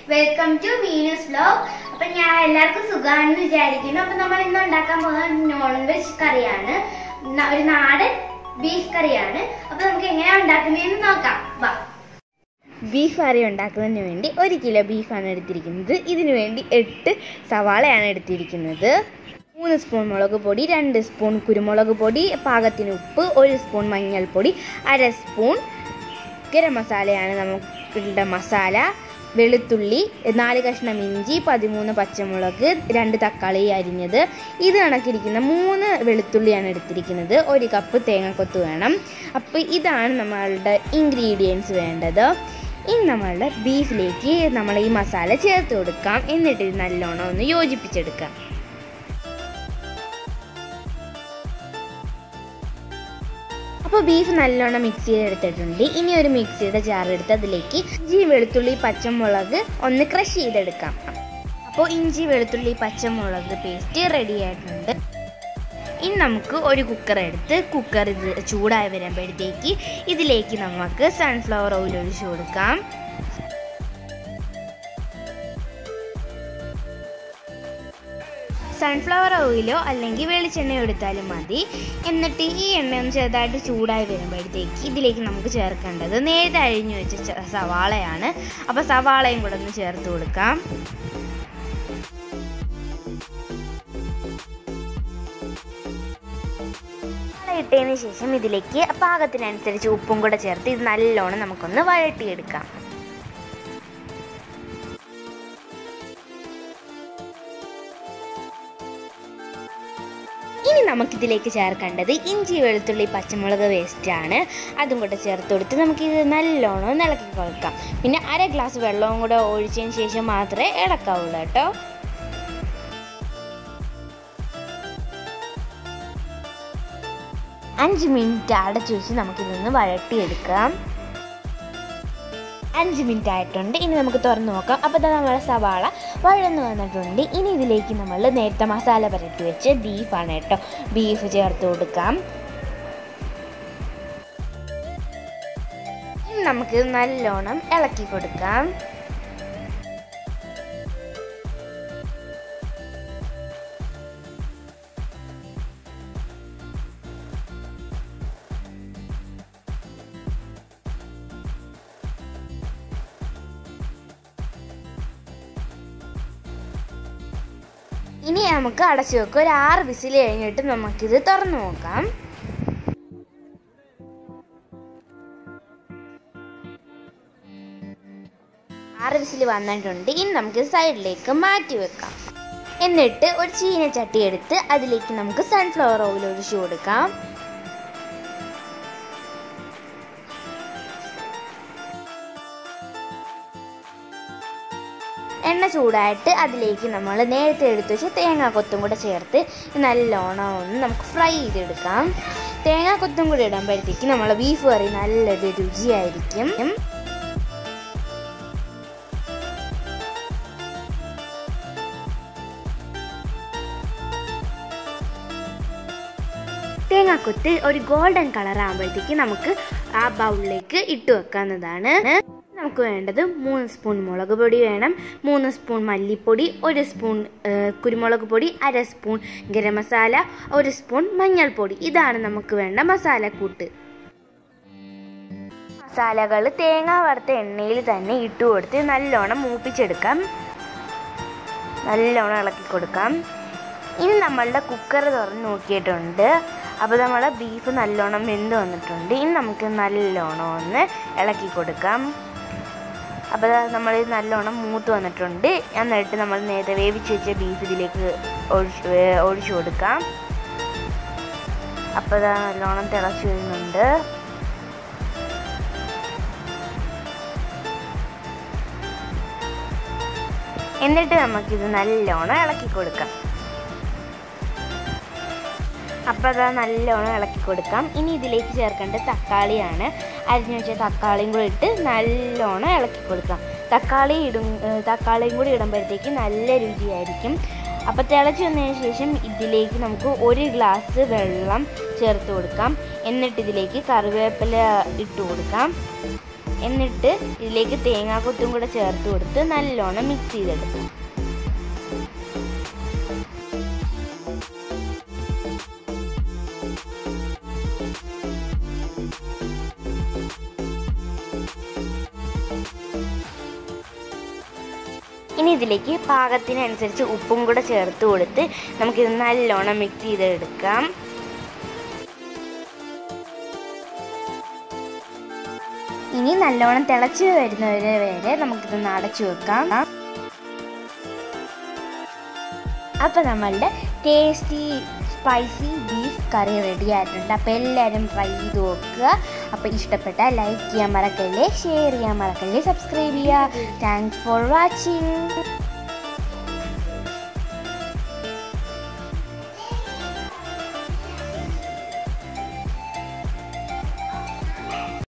welcome to Venus vlog അപ്പൊ ഞാൻ എല്ലാവർക്കും സുഖമാണെന്ന് വിചാരിക്കുന്നു അപ്പൊ നമ്മൾ ഇന്ന് ഉണ്ടാക്കാൻ പോകുന്നത് നോൺ വെജ് കറിയാണ് ന- ഒരു നാടൻ ബീഫ് കറിയാണ് അപ്പൊ നമുക്ക് എങ്ങനെയാ ഉണ്ടാക്കുന്നതെന്ന് നോക്കാം വാ ബീഫ് കറി ഉണ്ടാക്കുന്നതിന് വേണ്ടി ഒരു കിലോ ബീഫാണ് എടുത്തിരിക്കുന്നത് ഇതിനു വേണ്ടി എട്ട് സവാളയാണ് എടുത്തിരിക്കുന്നത് മൂന്ന് സ്പൂൺ മുളക് പൊടി രണ്ട് സ്പൂൺ കുരുമുളക് പൊടി പാകത്തിന് ഉപ്പ് ഒരു സ്പൂൺ മഞ്ഞൾപ്പൊടി അര സ്പൂൺ ഗരം മസാലയാണ് നമുക്കുള്ള മസാല വെളുത്തുള്ളി നാല് കഷ്ണം ഇഞ്ചി പതിമൂന്ന് പച്ചമുളക് രണ്ട് തക്കാളി അരിഞ്ഞത് ഇത് കണക്കിരിക്കുന്ന മൂന്ന് വെളുത്തുള്ളിയാണ് എടുത്തിരിക്കുന്നത് ഒരു കപ്പ് തേങ്ങാക്കൊത്ത് വേണം അപ്പോൾ ഇതാണ് നമ്മളുടെ ഇൻഗ്രീഡിയൻസ് വേണ്ടത് ഇനി നമ്മളുടെ ബീഫിലേക്ക് നമ്മൾ ഈ മസാല ചേർത്ത് കൊടുക്കാം എന്നിട്ട് ഇത് നല്ലോണം ഒന്ന് യോജിപ്പിച്ചെടുക്കാം അപ്പോൾ ബീഫ് നല്ലോണം മിക്സ് ചെയ്തെടുത്തിട്ടുണ്ട് ഇനി ഒരു മിക്സിയുടെ ജാർ എടുത്ത് അതിലേക്ക് ഇഞ്ചി വെളുത്തുള്ളി പച്ചമുളക് ഒന്ന് ക്രഷ് ചെയ്തെടുക്കാം അപ്പോൾ ഇഞ്ചി വെളുത്തുള്ളി പച്ചമുളക് പേസ്റ്റ് റെഡി ആയിട്ടുണ്ട് ഇനി നമുക്ക് ഒരു കുക്കർ എടുത്ത് കുക്കർ ഇത് ചൂടായി വരുമ്പോഴത്തേക്ക് ഇതിലേക്ക് നമുക്ക് സൺഫ്ലവർ ഓയിൽ ഒഴിച്ചു കൊടുക്കാം സൺഫ്ലവർ ഓയിലോ അല്ലെങ്കിൽ വെളിച്ചെണ്ണയോ എടുത്താലും മതി എന്നിട്ട് ഈ എണ്ണ ഒന്ന് ചെറുതായിട്ട് ചൂടായി വരുമ്പോഴത്തേക്ക് ഇതിലേക്ക് നമുക്ക് ചേർക്കേണ്ടത് നേരത്തെ അഴിഞ്ഞു വെച്ച ച- സവാളയാണ് അപ്പോൾ സവാളയും കൂടെ ഒന്ന് ചേർത്ത് കൊടുക്കാം സവാള ഇട്ടതിന് ശേഷം ഇതിലേക്ക് പാകത്തിനനുസരിച്ച് ഉപ്പും കൂടെ ചേർത്ത് ഇത് നല്ലോണം നമുക്കൊന്ന് വഴട്ടിയെടുക്കാം ഇനി നമുക്കിതിലേക്ക് ചേർക്കേണ്ടത് ഇഞ്ചി വെളുത്തുള്ളി പച്ചമുളക് വേസ്റ്റ് ആണ് അതും കൂടെ ചേർത്ത് കൊടുത്ത് നമുക്കിത് നല്ലോണം ഒന്ന് ഇളക്കി കൊടുക്കാം പിന്നെ അര ഗ്ലാസ് വെള്ളവും കൂടെ ഒഴിച്ചതിന് ശേഷം മാത്രമേ ഇളക്കാവുള്ളൂ കേട്ടോ അഞ്ച് മിനിറ്റ് അടച്ചു വെച്ച് നമുക്കിതൊന്ന് വഴട്ടിയെടുക്കാം അഞ്ച് മിനിറ്റ് ആയിട്ടുണ്ട് ഇനി നമുക്ക് തുറന്ന് നോക്കാം അപ്പോൾ തന്നെ നമ്മുടെ സവാള വഴന്ന് വന്നിട്ടുണ്ട് ഇനി ഇതിലേക്ക് നമ്മൾ നേരത്തെ മസാല പുരട്ടി വെച്ച് ബീഫാണ് കേട്ടോ ബീഫ് ചേർത്ത് കൊടുക്കാം ഇനി നമുക്ക് നല്ലോണം ഇളക്കി കൊടുക്കാം ഇനി നമുക്ക് അടച്ചു വെക്കാം ഒരു ആറ് വിസിൽ കഴിഞ്ഞിട്ട് നമുക്കിത് തുറന്നു നോക്കാം ആറ് വിസിൽ വന്നിട്ടുണ്ട് ഇനി നമുക്ക് സൈഡിലേക്ക് മാറ്റി വെക്കാം എന്നിട്ട് ഒരു ചീനച്ചട്ടി എടുത്ത് അതിലേക്ക് നമുക്ക് സൺഫ്ലവർ ഓയിൽ ഒഴിച്ചു കൊടുക്കാം എണ്ണ ചൂടായിട്ട് അതിലേക്ക് നമ്മൾ നേരത്തെ എടുത്തു വെച്ച് തേങ്ങാക്കൊത്തും കൂടെ ചേർത്ത് നല്ലോണം ഒന്ന് നമുക്ക് ഫ്രൈ ചെയ്തെടുക്കാം തേങ്ങാക്കൊത്തും കൂടെ ഇടുമ്പോഴത്തേക്ക് നമ്മളെ ബീഫ് കറി നല്ലൊരു രുചിയായിരിക്കും തേങ്ങാക്കൊത്ത് ഒരു ഗോൾഡൻ കളർ ആകുമ്പോഴത്തേക്ക് നമുക്ക് ആ ബൗളിലേക്ക് ഇട്ട് വെക്കാവുന്നതാണ് നമുക്ക് വേണ്ടത് മൂന്ന് സ്പൂൺ മുളക് പൊടി വേണം മൂന്ന് സ്പൂൺ മല്ലിപ്പൊടി ഒരു സ്പൂൺ ഏഹ്, കുരുമുളക് പൊടി അര സ്പൂൺ ഗരം മസാല ഒരു സ്പൂൺ മഞ്ഞൾപ്പൊടി ഇതാണ് നമുക്ക് വേണ്ട മസാലക്കൂട്ട് മസാലകൾ തേങ്ങ വറുത്ത എണ്ണയിൽ തന്നെ ഇട്ട് കൊടുത്ത് നല്ലോണം മൂപ്പിച്ചെടുക്കാം നല്ലോണം ഇളക്കി കൊടുക്കാം ഇനി നമ്മളുടെ കുക്കർ തുറന്ന് നോക്കിയിട്ടുണ്ട് അപ്പോൾ നമ്മളെ ബീഫ് നല്ലോണം വെന്ത് വന്നിട്ടുണ്ട് ഇനി നമുക്ക് നല്ലോണം ഒന്ന് ഇളക്കി കൊടുക്കാം അപ്പോൾ നമ്മൾ നല്ലോണം മൂത്ത് വന്നിട്ടുണ്ട് എന്നിട്ട് നമ്മൾ നേരത്തെ വേവിച്ച് വെച്ച ബീഫ് ഇതിലേക്ക് ഒഴിച്ച് ഏ- ഒഴിച്ചു കൊടുക്കാം അപ്പോൾ ഇതാ നല്ലോണം തിളച്ച് വരുന്നുണ്ട് എന്നിട്ട് നമുക്കിത് നല്ലോണം ഇളക്കി കൊടുക്കാം അപ്പോൾ അത് നല്ലോണം ഇളക്കി കൊടുക്കാം ഇനി ഇതിലേക്ക് ചേർക്കേണ്ട തക്കാളിയാണ് അരിഞ്ഞു വെച്ച തക്കാളിയും കൂടി ഇട്ട് നല്ലോണം ഇളക്കി കൊടുക്കാം തക്കാളി ഇടും ഏഹ് തക്കാളിയും കൂടി ഇടുമ്പോഴത്തേക്ക് നല്ല രുചിയായിരിക്കും അപ്പോൾ തിളച്ച് വന്നതിന് ശേഷം ഇതിലേക്ക് നമുക്ക് ഒരു ഗ്ലാസ് വെള്ളം ചേർത്ത് കൊടുക്കാം എന്നിട്ട് ഇതിലേക്ക് കറിവേപ്പില ഇട്ട് കൊടുക്കാം എന്നിട്ട് ഇതിലേക്ക് തേങ്ങാക്കൊത്തും കൂടെ ചേർത്ത് കൊടുത്ത് നല്ലോണം മിക്സ് ചെയ്തെടുക്കാം ഇനി ഇതിലേക്ക് പാകത്തിനനുസരിച്ച് ഉപ്പും കൂടെ ചേർത്ത് കൊടുത്ത് നമുക്കിത് നല്ലോണം മിക്സ് ചെയ്തെടുക്കാം ഇനി നല്ലോണം തിളച്ച് വരുന്നവരെ വരെ നമുക്കിത് അടച്ചു വെക്കാം അപ്പോൾ നമ്മളുടെ tasty spicy beef curry ready ആയിട്ടുണ്ട് അപ്പോൾ എല്ലാവരും ട്രൈ ചെയ്ത് നോക്കുക അപ്പോൾ ഇഷ്ടപ്പെട്ടാൽ ലൈക്ക് ചെയ്യാൻ മറക്കല്ലേ ഷെയർ ചെയ്യാൻ മറക്കല്ലേ സബ്സ്ക്രൈബ് ചെയ്യുക താങ്ക്സ് ഫോർ വാച്ചിങ്